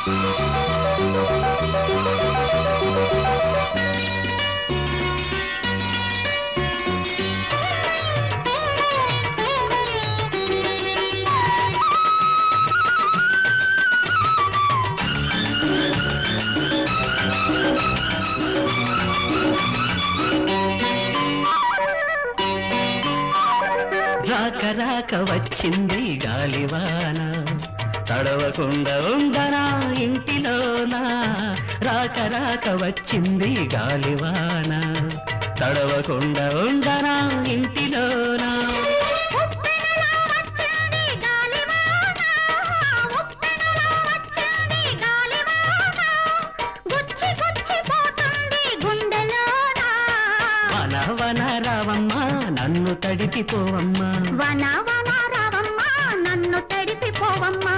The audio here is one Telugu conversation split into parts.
రాక రాక వచ్చింది గాలివాన తడవకుండా ఉండనా ఇంటిలోనా రాక రాక వచ్చింది గాలివాన తడవకుండా ఉండనా ఇంటిలోనా ఉప్పెనలా వచ్చింది గాలివాన ఉప్పెనలా వచ్చింది గాలివాన గుచ్చి గుచ్చి పోతుంది గుండెలోన వన వన రావమ్మ నన్ను తడిపిపోవమ్మా వన వన రావమ్మ నన్ను తడిపిపోవమ్మా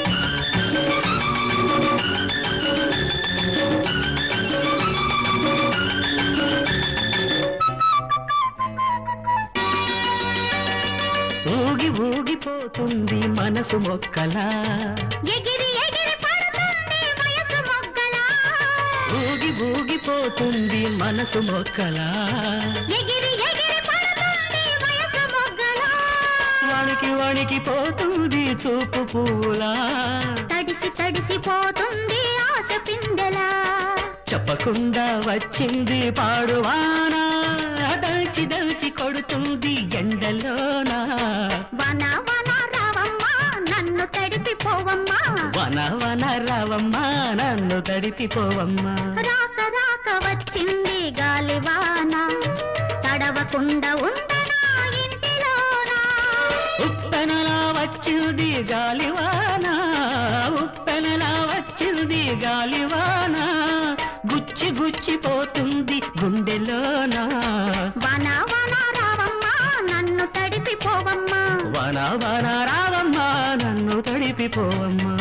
ఊగి ఊగిపోతుంది మనసు మొక్కలా ఎగిరి ఎగిరి పడుతుంది వయసు మొగ్గలా ఊగి ఊగిపోతుంది మనసు మొక్కలా ఎగిరి ఎగిరి పడుతుంది వయసు మొగ్గలా వణికి వణికి పోతుంది చూపు పూలా తడిసి తడిసి పోతుంది ఆశ పిందెలా చెప్పకుండా వచ్చింది పాడువానా దల్చి దల్చి కొడుతుంది ఎండలోనా వన వన రావమ్మా నన్ను తడిపిపోవమ్మా వన వన రావమ్మా నన్ను తడిపిపోవమ్మా రాక రాక వచ్చింది గాలివాన తడవకుండా ఉండనా ఇంటిలోనా ఉప్పెనలా వచ్చింది గాలివాన ఉప్పెనలా వచ్చింది గాలివాన గుచ్చి గుచ్చి పోతుంది గుండెలోనా వన వన రావమ్మా నన్ను తడిపిపోవమ్మా వన వన రావమ్మా నన్ను తడిపిపోవమ్మా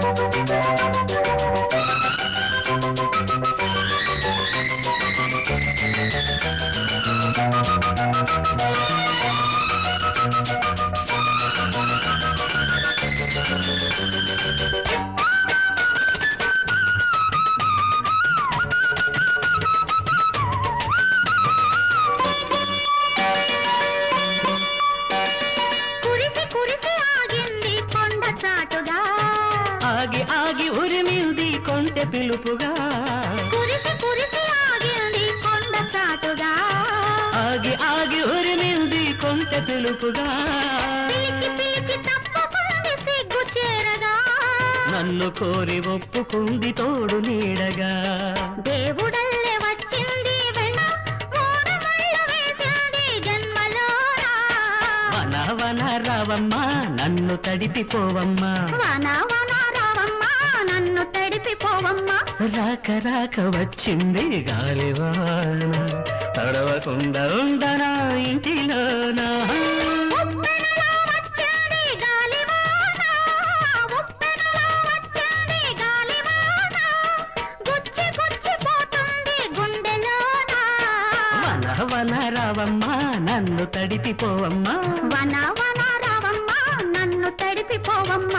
కురిసి కురిసి ఆగింది కొండ చాటుగా ఆగి ఆగి ఉరిమింది కొంటె పిలుపుగా కురిసి కురిసి ఆగింది కొండ చాటుగా ఆగి ఆగి ఉరిమింది కొంటె పిలుపుగా పిలిచి పిలిచి తప్పుకుంది సిగ్గు చేరగా నన్ను కోరి ఒప్పుకుంది తోడు నీడగా దేవుడల్లే వచ్చింది వెన్న మూడు ముళ్ళు వేసింది జన్మలోనా వన వన రావమ్మా నన్ను తడిపిపోవమ్మా వన వన రావమ్మా నన్ను తడిపిపోవమ్మా రాక రాక వచ్చింది గాలివాన తడవకుండా ఉండనా ఇంటిలోనా ఉప్పెనలా వచ్చింది గాలివాన ఉప్పెనలా వచ్చింది గాలివాన గుచ్చి గుచ్చి పోతుంది గుండెలోనా వన వన రావమ్మా నన్ను తడిపిపోవమ్మా వన వన రావమ్మా నన్ను తడిపిపోవమ్మా